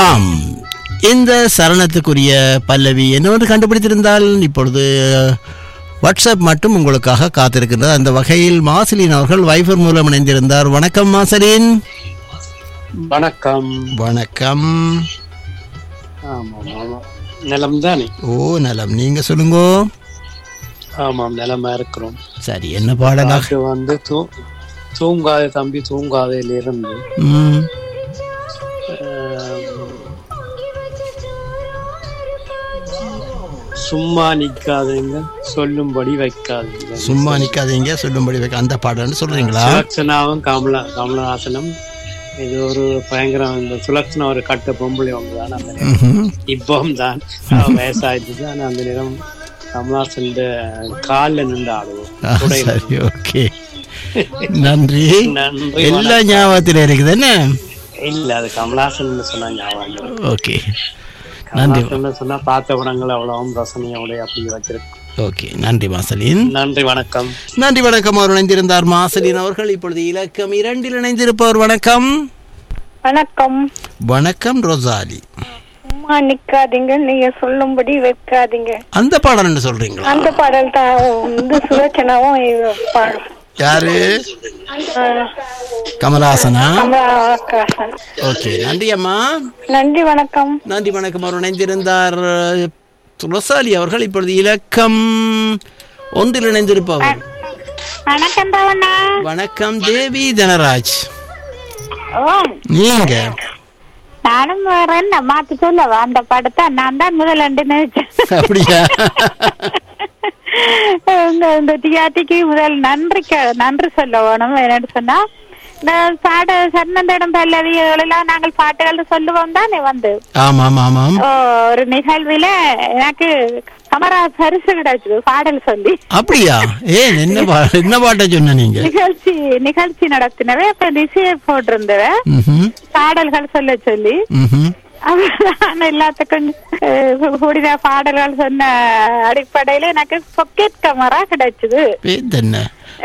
ஆம் இந்த சரணத்துக்குரிய பல்லவி என்னவென்று கண்டுபிடித்திருந்தால் இப்பொழுது வாட்ஸ்அப் மட்டும் உங்களுக்காக காத்திருக்கின்றது அந்த வகையில் மாசலின் அவர்கள் வைஃபர் மூலம் இணைந்திருந்தார் வணக்கம் மாசலின் வணக்கம் வணக்கம் ஆமாம் ஆமாம் நிலம் தானே ஓ நலம் நீங்க சொல்லுங்க ஆமாம் நிலமா இருக்கிறோம் சரி என்ன பாடலாக பாட்டு வந்து தூ தூங்காத தம்பி தூங்காதையில இருந்து ம், சும்மா நிக்காதீங்க சொல்லும்படி வைக்காதீங்க சும்மா நிக்காதீங்க சொல்லும்படி வைக்க அந்த பாடல்னு சொல்றீங்களா சுலக்ஷனாவும் கமலா கமலஹாசனும் இது ஒரு பயங்கரம் இந்த சுலக்ஷனா ஒரு கட்ட பொம்பளை ஒன்று தான் அந்த நேரம் ம்ஹும். இப்பவும் தான் அவ வயசாயிடுச்சு ஆனா அந்த நேரம் கமலஹாசன் காலில் நின்று ஆடுவோம் ஆ, சரி ஓகே நன்றி நன்றி எல்லா ஞாபகத்தில் இருக்குது என்ன இல்ல அது கமலஹாசன் சொன்னா ஞாபகம் இல்லை. ஓகே நன்றி கமலஹாசன் சொன்னா பார்த்த படங்கள் அவ்வளவும் ரசனையோட அப்படி வச்சிருக்கு ஓகே நன்றி மாசலின் நன்றி வணக்கம் நன்றி வணக்கம் அவர் இணைந்திருந்தார் மாசலின் அவர்கள் இப்பொழுது இலக்கம் இரண்டில் இணைந்திருப்பவர் வணக்கம் வணக்கம் வணக்கம் ரோசாலி சும்மா நிக்காதீங்க நீங்க சொல்லும்படி வைக்காதீங்க அந்த பாடல் என்ன சொல்றீங்களா அந்த பாடல் தான் வந்து சுலோச்சனாவும் இது பாடும் யாரு ஆ, கமலஹாசனா கமலஹாசன் ஓகே நன்றி அம்மா நன்றி வணக்கம் நன்றி வணக்கம் அவர் இணைந்திருந்தார் துளசாலி அவர்கள் இப்பொழுது இலக்கம் ஒன்றில் இணைந்திருப்பவர் வணக்கம் தவண்ணா வணக்கம் தேவி தனராஜ் ஓ நீங்க நானும் வேற என்ன மாத்தி சொல்லவா அந்த படத்தை நான் தான் முதல் ரெண்டு நினைச்சேன் அப்படியா இந்த இந்த டிஆர்டிக்கு முதல் நன்றி க- நன்றி சொல்ல வேணும் என்னன்னு சொன்னா இந்த பாட சன்னந்தடம் பல்லவிகள் எல்லாம் நாங்கள் பாட்டுகள் சொல்லுவோம் தானே வந்து ஆமாம் ஆமாம் ஓ, ஒரு நிகழ்வில எனக்கு கமரா பரிசு கிடைச்சது பாடல் சொல்லி அப்படியா ஏன் என்ன பா என்ன பாட்ட சொன்ன நீங்க நிகழ்ச்சி நிகழ்ச்சி நடத்தினவே அப்ப திசையை போட்டிருந்தவ ம்ஹும், பாடல்கள் சொல்ல சொல்லி ம்ஹும். நான் எல்லாத்துக்கும் அஹ், கூடின பாடல்கள் சொன்ன அடிப்படையில எனக்கு பொக்கெட் கமரா கிடைச்சது பேர் என்ன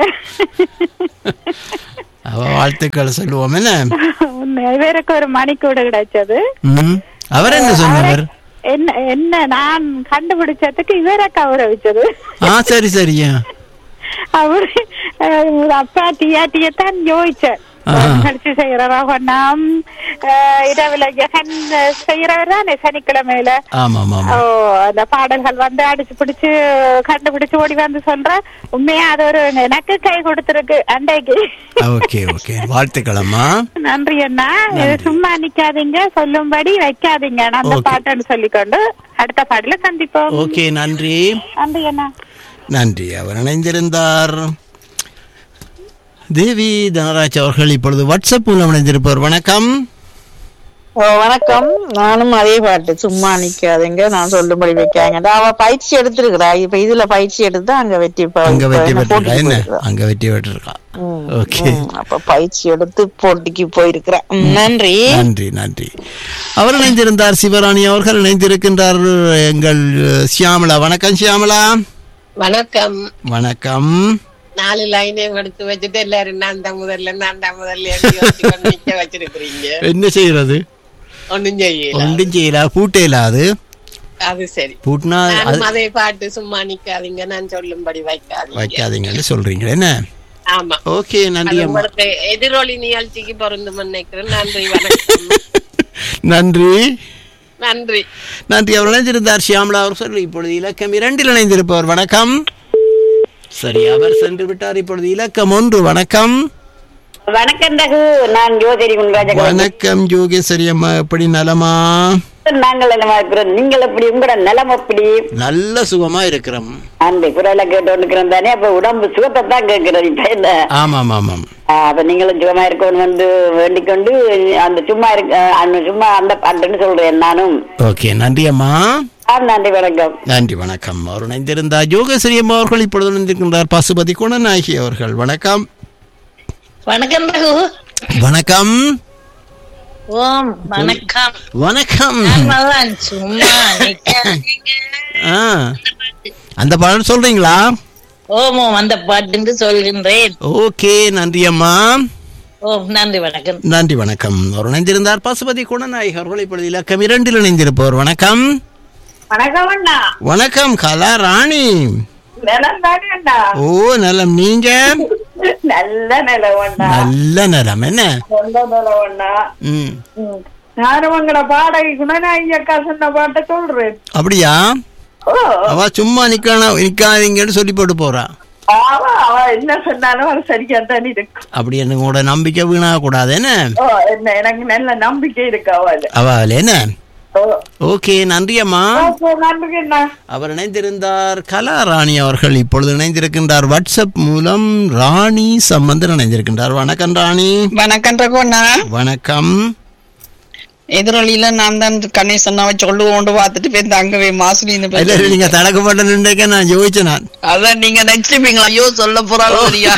அவ வாழ்த்துக்கள் சொல்லுவோம் என்ன இவருக்கு ஒரு மணிக்கூட கிடைச்சது ம். அவர் என்ன சொன்னவர் என்ன என்ன நான் கண்டுபிடிச்சதுக்கு இவரை கௌரவிச்சது ஆ சரி சரியா அவரு அஹ், அப்பா டியா டியத்தான் யோசிச்சேன் ஆஹா. நிகழ்ச்சி செய்யறவா நாம் இரவுல ஜெகன் செய்யறவர் தானே சனிக்கிழமையில ஆமாம் ஓ ஆமாம் அந்த பாடல்கள் வந்து அடிச்சு பிடிச்சு கண்டுபிடிச்சு ஓடி வந்து சொல்ற உண்மையா அது ஒரு எனக்கு கை கொடுத்திருக்கு அண்டைக்கு ஓகே ஓகே வாழ்த்துக்கள் அம்மா நன்றி அண்ணா இது சும்மா நிக்காதீங்க சொல்லும்படி வைக்காதீங்க நான் அந்த Okay. பாட்டுன்னு சொல்லிக்கொண்டு அடுத்த பாடல சந்திப்போம் ஓகே நன்றி நன்றி அண்ணா நன்றி அவர் இணைந்திருந்தார் தேவி தனராஜ் அவர்கள் இப்பொழுது வாட்ஸ்அப் மூலம் இணைந்திருப்பவர் வணக்கம் ஓ வணக்கம் நானும் அதே பாட்டு சும்மா நிக்காதீங்க நான் சொல்லும்படி வைக்காங்க அவ பயிற்சி எடுத்திருக்கிறா இப்ப இதுல பயிற்சி எடுத்து அங்க வெற்றி பெ- அங்க வெற்றி என்ன பெற்றிருக்கா போட்டிக்கு என்ன போயிருக்கிறா. அங்க வெற்றி பெற்றிருக்கா ம், ஓகே ம், அப்ப பயிற்சி எடுத்து போட்டிக்கு போயிருக்கிறா ம், நன்றி நன்றி நன்றி அவர் இணைந்திருந்தார் சிவராணி அவர்கள் இணைந்திருக்கின்றார் எங்கள் சியாமலா வணக்கம் சியாமலா வணக்கம் வணக்கம் நாலு லைனையும் எடுத்து வச்சுட்டு எல்லாரும் நான் தான் முதல்ல நான் தான் முதல்ல எழுதி வச்சு கொண்டு நிக்க வச்சிருக்கிறீங்க என்ன செய்யறது ஒண்ணும் செய்யல ஒன்றும் செய்யல பூட்டே இல்லாது அது சரி பூட்டினா அது நானும் அதே பாட்டு சும்மா நிக்காதீங்க நான் சொல்லும்படி வைக்காதீங்க வைக்காதீங்கன்னு சொல்றீங்க என்ன ஆமா ஓகே நன்றி அது அம்மா உங்களுக்கு எதிரொலி நிகழ்ச்சிக்கு பொருந்தும் நினைக்கிறேன் நன்றி வணக்கம் நன்றி நன்றி நன்றி அவர் இணைந்திருந்தார் ஷியாமலா அவர் சொல்லி இப்பொழுது இலக்கம் இரண்டில் இணைந்திருப்பவர் வணக்கம் சரி அவர் சென்று விட்டார் இப்பொழுது இலக்கம் ஒன்று வணக்கம் வணக்கம் ரகு நான் ஜோதிரி குன்ராஜ வணக்கம் யோகேஸ்வரி அம்மா எப்படி நலமா நாங்கள் நலமா இருக்கிறோம் நீங்கள் எப்படி உங்களோட நிலம் எப்படி நல்ல சுகமா இருக்கிறோம் அந்த குரலை கேட்டு இருக்கிறோம் தானே அப்ப உடம்பு சுகத்தை தான் கேட்கிறது இப்ப என்ன ஆமாம் ஆமாம் ஆ, அப்ப நீங்களும் சுகமா இருக்கணும் வந்து வேண்டிக் கொண்டு அந்த சும்மா இருக்க அந்த சும்மா அந்த பாட்டுன்னு சொல்றேன் நானும் ஓகே நன்றி அம்மா ஆ, நன்றி வணக்கம் நன்றி வணக்கம் அவர் இணைந்திருந்தார் யோகேஸ்வரி அம்மா அவர்கள் இப்பொழுது இணைந்திருக்கின்றார் பசுபதி குணநாயகி அவர்கள் வணக்கம் வணக்கம் ரகு வணக்கம் ஓம் வணக்கம் வணக்கம் நான் சும்மா நிக்காதீங்க. ஆ அந்த பாடல் சொல்றீங்களா ஓம் ஓம் அந்த பாட்டு சொல்கின்றேன் ஓகே நன்றி அம்மா ஓ நன்றி வணக்கம் நன்றி வணக்கம் அவர் இணைந்திருந்தார் பசுபதி குணநாயகர் அவர்கள் இப்பொழுது இலக்கம் இரண்டில் இணைந்திருப்பவர் வணக்கம் வணக்கம் அண்ணா வணக்கம் கலா ராணி நிலம் தானே அண்ணா ஓ நலம் நீங்க நல்ல நிலம் அண்ணா நல்ல நலம் என்ன நல்ல நிலம் அண்ணா ம் நானும் உங்களோட பாடகி குணநாயகி அக்கா சொன்ன பாட்டை சொல்றேன் அப்படியா ஓ அவ சும்மா நிக்கணும் நிக்காதீங்கன்னு சொல்லி போட்டு போறா அவ அவ என்ன சொன்னாலும் அது சரியா தான் இருக்கும் அப்படி எனக்கு கூட நம்பிக்கை வீணாக கூடாது என்ன ஓ என்ன எனக்கு நல்ல நம்பிக்கை இருக்கு அவள் அவள் என்ன ஓ ஓகே நன்றி அம்மா ஓகே, நன்றி அண்ணா அவர் இணைந்திருந்தார் கலா ராணி அவர்கள் இப்பொழுது இணைந்திருக்கின்றார் வாட்ஸ்அப் மூலம் ராணி சம்பந்தன் இணைந்திருக்கின்றார் வணக்கம் ராணி வணக்கம் ரகுவண்ணா வணக்கம் எதிரொலியில நான் தான் கணேசன்னாவை சொல்லுவோண்டு பார்த்துட்டு போய் அங்கவே மாசுலின்னு இல்ல இல்ல, நீங்க தடக்க மாட்டேன்னு நான் யோசிச்சேன் நான் அதான் நீங்க நினைச்சுப்பீங்களா ஐயோ சொல்ல போறாங்க சரியா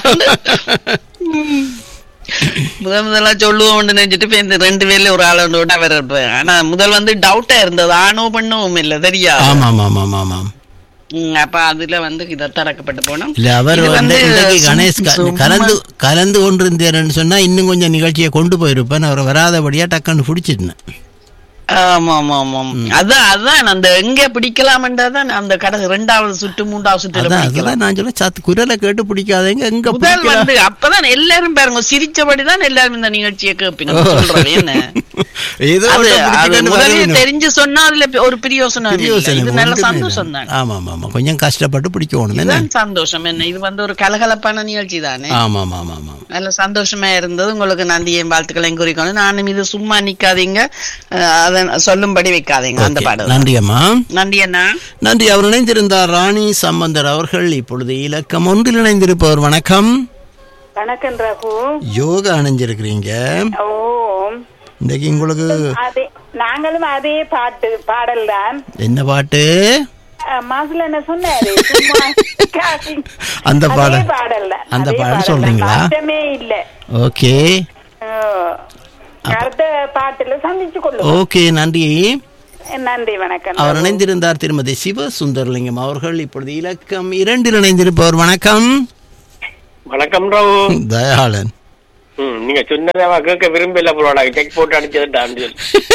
முதல் முதலா சொல்லுவோம்னு நினைச்சிட்டு போய் இந்த ரெண்டு பேர்ல ஒரு ஆள் ஒன்று வேற இருப்பேன் ஆனா முதல் வந்து டவுட்டா இருந்தது ஆணோ பண்ணவும் இல்ல சரியா ஆமா ஆமா ஆமா ஆமா ம், அப்ப அதுல வந்து இத திறக்கப்பட்டு போனோம் இல்ல அவர் இது வந்து இன்றைக்கு சும்- கணேஷ் க- சும்மா- கலந்து கலந்து கொண்டிருந்தேன்னு சொன்னா இன்னும் கொஞ்சம் நிகழ்ச்சியை கொண்டு போயிருப்பேன் அவர் வராதபடியா டக்குன்னு பிடிச்சிட்டேன் ஆமா ஆமா ஆமா அதான் அதான் அந்த எங்க பிடிக்கலாம்ன்றதான் அந்த கடை ரெண்டாவது சுற்று மூன்றாவது சுற்றுல அதான் பிடிக்கலாம் அதெல்லாம் நான் சொல்ல சத்து குரலை கேட்டு பிடிக்காதீங்க எங்க முதல் பிடிக்கலாம் வந்து அப்பதான் எல்லாரும் பாருங்க சிரிச்சபடிதான் எல்லாரும் இந்த நிகழ்ச்சியை கேட்பீங்க ஓ. சொல்றேன் என்ன ஏதோ அது ஒண்ணு அது பிடிச்சிட்டேன்னு முதலே வரணும். தெரிஞ்சு சொன்னா அதுல ஒரு பிரியோசனம் இல்லை. பிரியோசனம் இது நல்ல ஒன்றுமே சந்தோஷம் இல்லை. தான் ஆமா ஆமா ஆமா கொஞ்சம் கஷ்டப்பட்டு பிடிக்கணும் என்ன இதுதான் சந்தோஷம் என்ன இது வந்து ஒரு கலகலப்பான நிகழ்ச்சி தானே ஆமா ஆமா ஆமா ஆமா நல்ல சந்தோஷமா இருந்தது உங்களுக்கு நன்றியும் வாழ்த்துக்களையும் குறிக்கணும் நானும் இது சும்மா நிக்காதீங்க அஹ், அதை சொல்லும்படி வைக்காதீங்க அந்த ஓகே, பாடம் நன்றி அம்மா நன்றி அண்ணா நன்றி அவர் இணைந்திருந்தார் ராணி சம்பந்தர் அவர்கள் இப்பொழுது இலக்கம் ஒன்றில் இணைந்திருப்பவர் வணக்கம் வணக்கம் ரகு யோகா அணைஞ்சிருக்கிறீங்க ஓ இன்றைக்கு உங்களுக்கு அதே நாங்களும் அதே பாட்டு பாடல் தான் என்ன பாட்டு மாசுல என்ன சொன்னாரு சும்மா காசி. அந்த அதே பாடல் பாடல் தான். அந்த அதே பாடல் பாடல் தான். சொல்றீங்களா? மாற்றமே இல்ல ஓகே ஓ. அடுத்த பாட்டுல சந்திச்சு கொள்ளுவோம் ஓகே நன்றி நன்றி வணக்கம் அவர் இணைந்திருந்தார் திருமதி சிவ சுந்தரலிங்கம் அவர்கள் இப்பொழுது இலக்கம் இரண்டில் இணைந்திருப்பவர் வணக்கம் வணக்கம் ராவு தயாளன் ம், நீங்க சொன்னதை அவ கேட்க விரும்பல போலோட செக் போட்டு அடிச்சதுட்டான் சொல்லி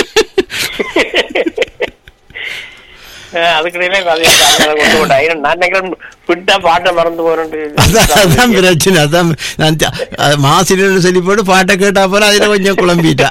அஹ் அதுக்கிடையில அதை கொண்டு போட்டா ஏன்னா நான் நினைக்கிறேன் விட்டா பாட்டை மறந்து அதான் அதான் போறேன் பிரச்சனை அதான் நான் த- அது மாசிரியர்னு சொல்லி போட்டு பாட்டை கேட்டா போல அதுல கொஞ்சம் குழம்பிட்டா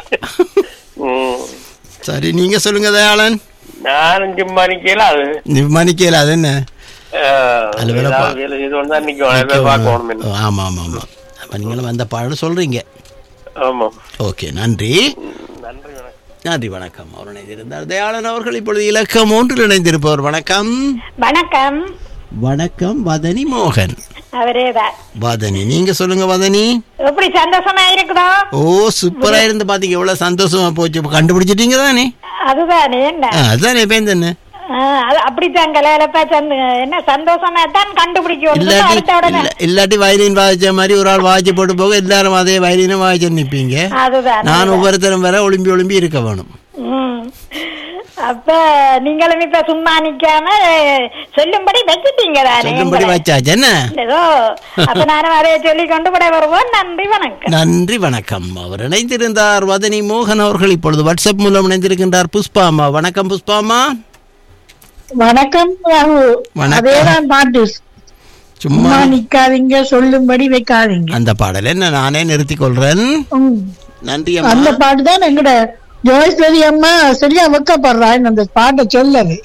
சரி நீங்க சொல்லுங்க தயாளன் நானும் சும்மா நிக்கல அது நிர்மாணிக்கல அது என்ன அஹ், அதுல வேலை ஏதாவது பா- வேலை செய்து கொண்டு தான் நிக்கும் அதை போய் பார்க்கணும் என்ன. ஓ, ஆமா ஆமா ஆமா அப்ப நீங்களும் அந்த பாடல் சொல்றீங்க ஆமா ஓகே நன்றி நன்றி வணக்கம் நன்றி வணக்கம் அவர் இணைந்திருந்தார் தயாளன் அவர்கள் இப்பொழுது இலக்கம் மூன்றில் இணைந்திருப்பவர் வணக்கம் வணக்கம் வணக்கம் வதனி மோகன் அவரேதான் வதனி நீங்க சொல்லுங்க வதனி எப்படி சந்தோஷமா இருக்குதோ ஓ சூப்பரா இருந்து பாத்தீங்க எவ்வளவு சந்தோஷமா போச்சு இப்ப கண்டுபிடிச்சிட்டீங்க தானே அதுதானே என்ன ஆ, அதுதானே பேன் தானே ஆ, அது அப்படித்தான் கலையிலப்பா சந்த என்ன சந்தோஷமா தான் கண்டுபிடிக்கும் இல்லாட்டி அடுத்த உடனே இல்ல- இல்லாட்டி வயலின் வாய்ச்ச மாதிரி ஒரு ஆள் வாய்ச்சி போட்டு போக எல்லாரும் அதே வயலினை வாய்ச்சி நிப்பீங்க அதுதான் நான் ஒவ்வொருத்தரும் வர ஒளிம்பி ஒளிம்பி இருக்க வேணும் ம். அப்ப நீங்களும் இப்ப சும்மா நிக்காம சொல்லும்படி வச்சுட்டீங்க தானே சொல்லும்படி எங்களை. வச்சாச்சு என்ன ஏதோ அப்ப நானும் அதை சொல்லி கொண்டு கூட வருவோம் நன்றி வணக்கம் நன்றி வணக்கம் அவர் இணைந்திருந்தார் வதனி மோகன் அவர்கள் இப்பொழுது வாட்ஸ்அப் மூலம் இணைந்திருக்கின்றார் புஷ்பாமா வணக்கம் புஷ்பாமா வணக்கம் ராகு வணக்கம். அதேதான் பாட்டு சும்மா சும்மா நிக்காதீங்க சொல்லும்படி வைக்காதீங்க அந்த பாடல் என்ன நானே நிறுத்திக் கொள்றேன் ம். நன்றி அந்த அம்மா பாட்டு தான் எங்கட ஜோய்ஸ்வரி அம்மா சரியா வைக்கப்படுறான் அந்த பாட்டை சொல்லவே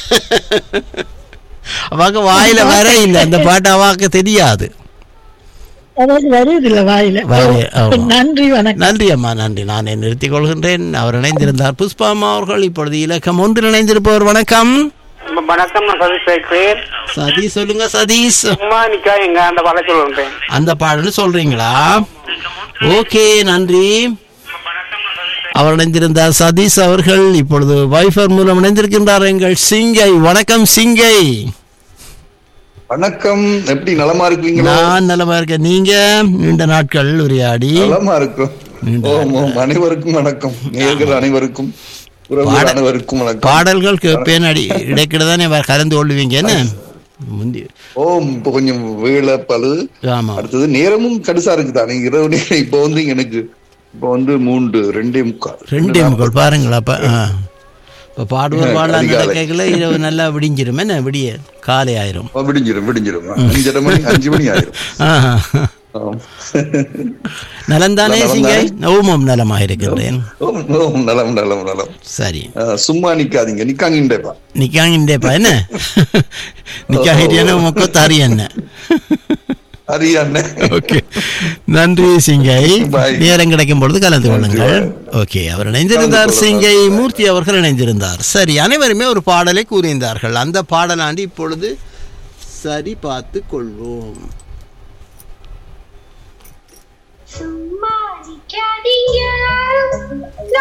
அவாக்கு வாயில வர இல்ல அந்த பாட்டு அவாக்கு தெரியாது அதாவது வருது இல்ல வாயில வாயில, ஆமா. நன்றி வணக்கம் நன்றி அம்மா நன்றி நானே நிறுத்திக் கொள்கின்றேன் அவர் இணைந்திருந்தார் புஷ்பாமா அவர்கள் இப்பொழுது இலக்கம் ஒன்றில் இணைந்திருப்பவர் வணக்கம் வணக்கம் நான் சதீஷ் பேசுறேன் சதீஷ் சொல்லுங்க சதீஷ் சும்மா நிக்கா எங்க அந்த வலை சொல்றேன் அந்த பாடல் சொல்றீங்களா ஓகே நன்றி அவர் இணைந்திருந்தார் சதீஷ் அவர்கள் இப்பொழுது வைஃபர் மூலம் இணைந்திருக்கின்றார் எங்கள் சிங்கை வணக்கம் சிங்கை வணக்கம் எப்படி நலமா இருக்கீங்களா நான் நலமா இருக்கேன் நீங்க நீண்ட நாட்கள் உரையாடி நலமா இருக்கும் ஓம் ஓம் அனைவருக்கும் வணக்கம் நேர்கள் அனைவருக்கும் உறவுகள் பாட- அனைவருக்கும் வணக்கம் பாடல்கள் கேட்பேன் அடி இடைக்கிட தானே கலந்து கொள்ளுவீங்க என்ன முந்தி ஓ இப்போ கொஞ்சம் வேலை பழு ஆமா அடுத்தது நேரமும் கடுசா இருக்குதானே இரவு நேரம் இப்போ வந்து எனக்கு இப்போ வந்து மூன்று ரெண்டே முக்கால் ரெண்டே முக்கால் பாருங்களா அப்ப ஆ. இப்ப பாடுவோர் பாடலாம் அதிகாலை. கேட்கல இரவு நல்லா விடிஞ்சிரும் என்ன விடிய காலை ஆயிரும் ஆ, விடிஞ்சிரும் விடிஞ்சிரும் அஞ்சரை மணி அஞ்சு மணி ஆயிரும் ஆஹா. ஆம். நலந்தானே நலம் சிங்கை தானே? ஓமம் நலமாக இருக்கின்றேன் ஓ, ஓ, நலம் நலம் நலம் சரி ஆ, சும்மா நிக்காதீங்க நிக்காங்கண்டேப்பா நிக்காங்கின்றேப்பா என்ன நிக்காகிட்டியான உமக்கோ தாரி என்ன அரியாண்ணே ஓகே நன்றி சிங்கை Bye. நேரம் கிடைக்கும் பொழுது கலந்து கொள்ளுங்கள் Bye. ஓகே அவர் இணைந்திருந்தார் கலந்து சிங்கை மூர்த்தி அவர்கள் இணைந்திருந்தார் சரி அனைவருமே ஒரு பாடலை கூறியிருந்தார்கள் அந்த பாடலாண்டு இப்பொழுது சரி பார்த்து கொள்வோம் சும்மா நிக்காதீங்க